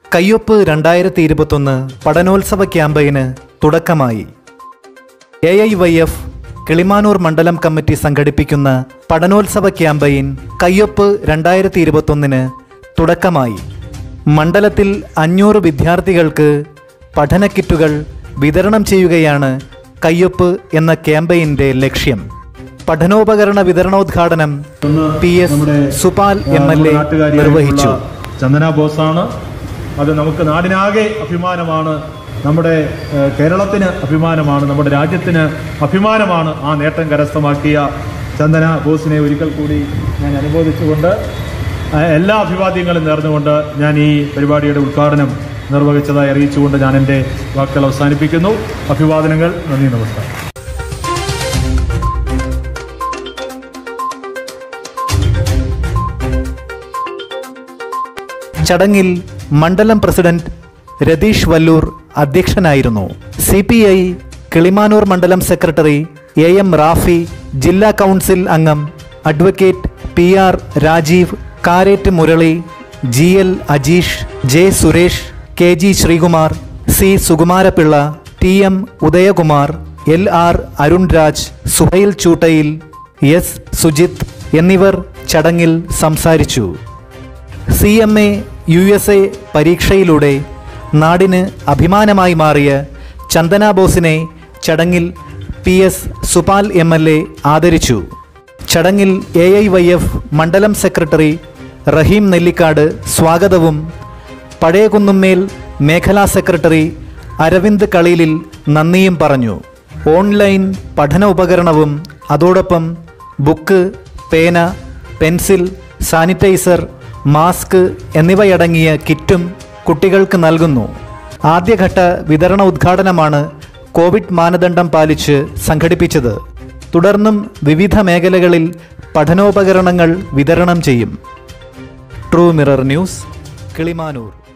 കയ്യൊപ്പ് രണ്ടായിരത്തി ഇരുപത്തൊന്ന് പഠനോത്സവ ക്യാമ്പയിന് തുടക്കമായി A I Y F Kilimanoor മണ്ഡലം കമ്മിറ്റി സംഘടിപ്പിക്കുന്ന പഠനോത്സവ ക്യാമ്പയിൻ കയ്യൊപ്പ് രണ്ടായിരത്തി ഇരുപത്തൊന്നിന് തുടക്കമായി മണ്ഡലത്തിൽ അഞ്ഞൂറ് വിദ്യാർത്ഥികൾക്ക് പഠന കിറ്റുകൾ വിതരണം ചെയ്യുകയാണ് കയ്യൊപ്പ് എന്ന ക്യാമ്പയിൻ്റെ ലക്ഷ്യം പഠനോപകരണ വിതരണോദ്ഘാടനം P S Supal M L A നിർവഹിച്ചു ചന്ദന ബോസാണ് അത് നമുക്ക് നാടിനാകെ അഭിമാനമാണ് നമ്മുടെ ഏഹ്, കേരളത്തിന് അഭിമാനമാണ് നമ്മുടെ രാജ്യത്തിന് അഭിമാനമാണ് ആ നേട്ടം കരസ്ഥമാക്കിയ ചന്ദന ബോസിനെ ഒരിക്കൽ കൂടി ഞാൻ അനുമോദിച്ചുകൊണ്ട് ഏഹ്, എല്ലാ അഭിവാദ്യങ്ങളും നേർന്നുകൊണ്ട് ഞാൻ ഈ പരിപാടിയുടെ ഉദ്ഘാടനം നിർവഹിച്ചതായി അറിയിച്ചുകൊണ്ട് ഞാൻ എൻ്റെ വാക്കുകൾ അവസാനിപ്പിക്കുന്നു അഭിവാദനങ്ങൾ നന്ദി നമസ്കാരം ചടങ്ങിൽ മണ്ഡലം പ്രസിഡന്റ് രതീഷ് വല്ലൂർ അധ്യക്ഷനായിരുന്നു സി പി ഐ കിളിമാനൂർ മണ്ഡലം സെക്രട്ടറി എ എം റാഫി ജില്ലാ കൗൺസിൽ അംഗം advocate P R Rajeev Karett Murali G L Ajeesh J Suresh K G Sreekumar C Sukumarapillai T M Udayakumar L R Arunraj Suhail Choottayil S Sujith എന്നിവർ ചടങ്ങിൽ സംസാരിച്ചു C M A U S A പരീക്ഷയിലൂടെ നാടിന് അഭിമാനമായി മാറിയ ചന്ദന ബോസിനെ ചടങ്ങിൽ P S Supal M L A ആദരിച്ചു ചടങ്ങിൽ എ ഐ വൈ എഫ് മണ്ഡലം സെക്രട്ടറി റഹീം നെല്ലിക്കാട് സ്വാഗതവും പഴയകുന്നുമ്മേൽ മേഖലാ സെക്രട്ടറി അരവിന്ദ് കളീലിൽ നന്ദിയും പറഞ്ഞു ഓൺലൈൻ പഠന ഉപകരണവും അതോടൊപ്പം ബുക്ക് പേന പെൻസിൽ സാനിറ്റൈസർ മാസ്ക് എന്നിവയടങ്ങിയ കിറ്റും കുട്ടികൾക്ക് നൽകുന്നു ആദ്യഘട്ട വിതരണ ഉദ്ഘാടനമാണ് കോവിഡ് മാനദണ്ഡം പാലിച്ച് സംഘടിപ്പിച്ചത് തുടർന്നും വിവിധ മേഖലകളിൽ പഠനോപകരണങ്ങൾ വിതരണം ചെയ്യും ട്രൂ മിറർ ന്യൂസ് കിളിമാനൂർ